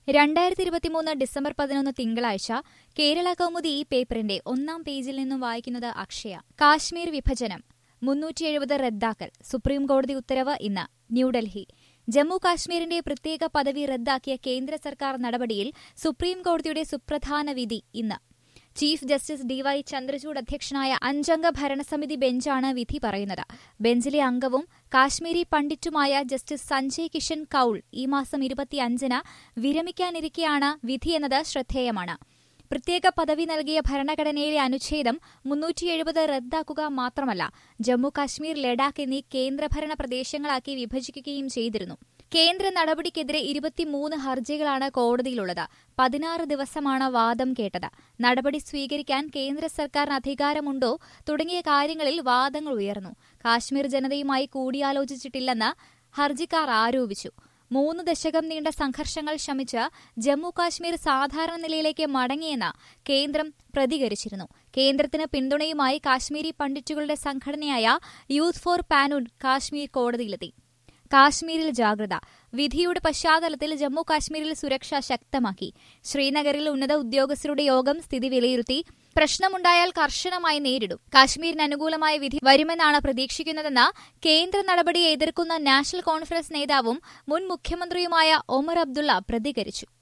രണ്ടായിരത്തി ഇരുപത്തിമൂന്ന് ഡിസംബർ പതിനൊന്ന് തിങ്കളാഴ്ച കേരള കൗമുദി ഈ പേപ്പറിന്റെ ഒന്നാം പേജിൽ നിന്നും വായിക്കുന്നത് അക്ഷയ കാശ്മീർ വിഭജനം മുന്നൂറ്റി എഴുപത് റദ്ദാക്കൽ സുപ്രീംകോടതി ഉത്തരവ് ഇന്ന് ന്യൂഡൽഹി ജമ്മു കാശ്മീരിന്റെ പ്രത്യേക പദവി റദ്ദാക്കിയ കേന്ദ്ര സർക്കാർ നടപടിയിൽ സുപ്രീംകോടതിയുടെ സുപ്രധാന വിധി ഇന്ന് ചീഫ് ജസ്റ്റിസ് ഡിവൈ ചന്ദ്രചൂഡ് അധ്യക്ഷനായ അഞ്ചംഗ ഭരണസമിതി ബെഞ്ചാണ് വിധി പറയുന്നത് ബെഞ്ചിലെ അംഗവും കാശ്മീരി പണ്ഡിറ്റുമായ ജസ്റ്റിസ് സഞ്ജയ് കിഷൻ കൌൾ ഈ മാസം ഇരുപത്തിയഞ്ചിന് വിരമിക്കാനിരിക്കെയാണ് വിധിയെന്നത് ശ്രദ്ധേയമാണ് പ്രത്യേക പദവി നൽകിയ ഭരണഘടനയിലെ അനുച്ഛേദം മുന്നൂറ്റി എഴുപത് റദ്ദാക്കുക മാത്രമല്ല ജമ്മു കാശ്മീർ ലഡാക്ക് എന്നീ കേന്ദ്രഭരണ പ്രദേശങ്ങളാക്കി വിഭജിക്കുകയും ചെയ്തിരുന്നു കേന്ദ്ര നടപടിക്കെതിരെ ഇരുപത്തിമൂന്ന് ഹർജികളാണ് കോടതിയിലുള്ളത് പതിനാറ് ദിവസമാണ് വാദം കേട്ടത് നടപടി സ്വീകരിക്കാൻ കേന്ദ്ര സർക്കാരിന് അധികാരമുണ്ടോ തുടങ്ങിയ കാര്യങ്ങളിൽ വാദങ്ങൾ ഉയർന്നു കാശ്മീർ ജനതയുമായി കൂടിയാലോചിച്ചിട്ടില്ലെന്ന് ഹർജിക്കാർ ആരോപിച്ചു മൂന്ന് ദശകം നീണ്ട സംഘർഷങ്ങൾ ശമിച്ച് ജമ്മു കാശ്മീർ സാധാരണ നിലയിലേക്ക് മടങ്ങിയെന്ന് കേന്ദ്രം പ്രതികരിച്ചിരുന്നു കേന്ദ്രത്തിന് പിന്തുണയുമായി കാശ്മീരി പണ്ഡിറ്റുകളുടെ സംഘടനയായ യൂത്ത് ഫോർ പാനൂൺ കാശ്മീർ കോടതിയിലെത്തി കാശ്മീരിൽ ജാഗ്രത വിധിയുടെ പശ്ചാത്തലത്തിൽ ജമ്മു കാശ്മീരിൽ സുരക്ഷ ശക്തമാക്കി ശ്രീനഗറിൽ ഉന്നത ഉദ്യോഗസ്ഥരുടെ യോഗം സ്ഥിതി വിലയിരുത്തി പ്രശ്നമുണ്ടായാൽ കർശനമായി നേരിടും കാശ്മീരിന് അനുകൂലമായ വിധി വരുമെന്നാണ് പ്രതീക്ഷിക്കുന്നതെന്ന് കേന്ദ്ര നടപടിയെ എതിർക്കുന്ന നാഷണൽ കോൺഫറൻസ് നേതാവും മുൻ മുഖ്യമന്ത്രിയുമായ ഒമർ അബ്ദുള്ള പ്രതികരിച്ചു